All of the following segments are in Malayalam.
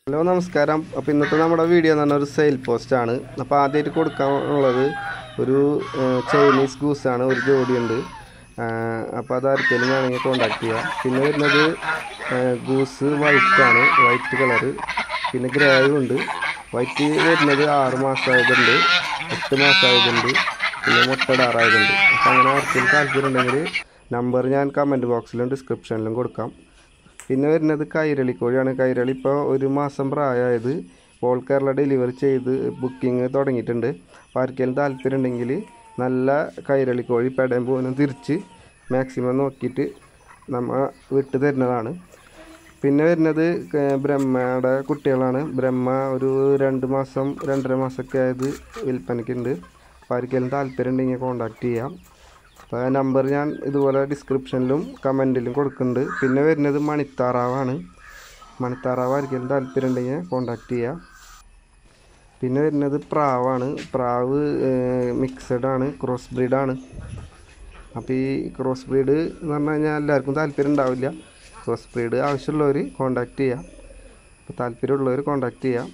ഹലോ നമസ്കാരം അപ്പോൾ ഇന്നത്തെ നമ്മുടെ വീഡിയോ എന്ന് പറഞ്ഞാൽ ഒരു സെയിൽ പോസ്റ്റ് ആണ് അപ്പോൾ ആദ്യമായിട്ട് കൊടുക്കാനുള്ളത് ഒരു ഏഹ്, ചൈനീസ് ഗൂസാണ് ഒരു ജോഡിയുണ്ട് അപ്പോൾ അത് ആർക്കെങ്കിലും വേണമെങ്കിൽ കോണ്ടാക്ട് ചെയ്യുക പിന്നെ വരുന്നത് ഏഹ്, ഗൂസ് വൈറ്റ് ആണ് വൈറ്റ് കളറ് പിന്നെ ഗ്രേയും ഉണ്ട് വൈറ്റ് വരുന്നത് ആറ് മാസമായതുണ്ട് എട്ട് മാസമായതുണ്ട് പിന്നെ മുട്ടടാറായതുണ്ട് അപ്പോൾ അങ്ങനെ ആർക്കെങ്കിലും താല്പര്യം ഉണ്ടെങ്കിൽ നമ്പർ ഞാൻ കമൻറ്റ് ബോക്സിലും ഡിസ്ക്രിപ്ഷനിലും കൊടുക്കാം പിന്നെ വരുന്നത് കൈരളി കോഴിയാണ് കൈരളി ഇപ്പോൾ ഒരു മാസം പ്രായമായത് ഓൾ കേരള ഡെലിവറി ചെയ്ത് ബുക്കിംഗ് തുടങ്ങിയിട്ടുണ്ട് അപ്പോൾ ആർക്കെങ്കിലും താല്പര്യം ഉണ്ടെങ്കിൽ നല്ല കൈരളി കോഴി പെടയും പോലും തിരിച്ച് മാക്സിമം നോക്കിയിട്ട് നമ്മ വിട്ട് തരുന്നതാണ് പിന്നെ വരുന്നത് ക- ബ്രഹ്മയുടെ കുട്ടികളാണ് ബ്രഹ്മ ഒരു രണ്ട് മാസം രണ്ടര മാസമൊക്കെ ആയത് വിൽപ്പനയ്ക്കുണ്ട് അപ്പോൾ ആർക്കെങ്കിലും താല്പര്യം ഉണ്ടെങ്കിൽ കോൺടാക്ട് ചെയ്യാം അപ്പോൾ ആ നമ്പർ ഞാൻ ഇതുപോലെ ഡിസ്ക്രിപ്ഷനിലും കമൻറ്റിലും കൊടുക്കുന്നുണ്ട് പിന്നെ വരുന്നത് മണിത്താറാവാണ് മണിത്താറാവ് ആർക്കെങ്കിലും താല്പര്യം ഉണ്ടെങ്കിൽ കോൺടാക്ട് ചെയ്യാം പിന്നെ വരുന്നത് പ്രാവാണ് പ്രാവ് മിക്സഡ് ആണ് ക്രോസ് ബ്രീഡാണ് അപ്പോൾ ഈ ക്രോസ് ബ്രീഡ് എന്ന് പറഞ്ഞു കഴിഞ്ഞാൽ എല്ലാവർക്കും താല്പര്യം ഉണ്ടാവില്ല ക്രോസ് ബ്രീഡ് ആവശ്യമുള്ളവർ കോൺടാക്ട് ചെയ്യാം അപ്പോൾ താല്പര്യമുള്ളവർ കോൺടാക്ട് ചെയ്യാം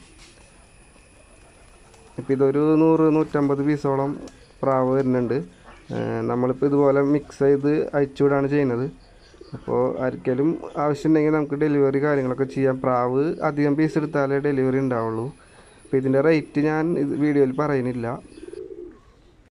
ഇപ്പോൾ ഇതൊരു നൂറ് നൂറ്റമ്പത് പീസോളം പ്രാവ് വരുന്നുണ്ട് ഏഹ് നമ്മളിപ്പോൾ ഇതുപോലെ മിക്സ് ചെയ്ത് അയച്ചുവിടാണ് ചെയ്യുന്നത് അപ്പോൾ ആർക്കെങ്കിലും ആവശ്യമുണ്ടെങ്കിൽ നമുക്ക് ഡെലിവറി കാര്യങ്ങളൊക്കെ ചെയ്യാം പ്രാവ് അധികം പീസ് എടുത്താലേ ഡെലിവറി ഉണ്ടാവുള്ളൂ അപ്പോൾ ഇതിൻ്റെ റേറ്റ് ഞാൻ ഇത് വീഡിയോയിൽ പറയുന്നില്ല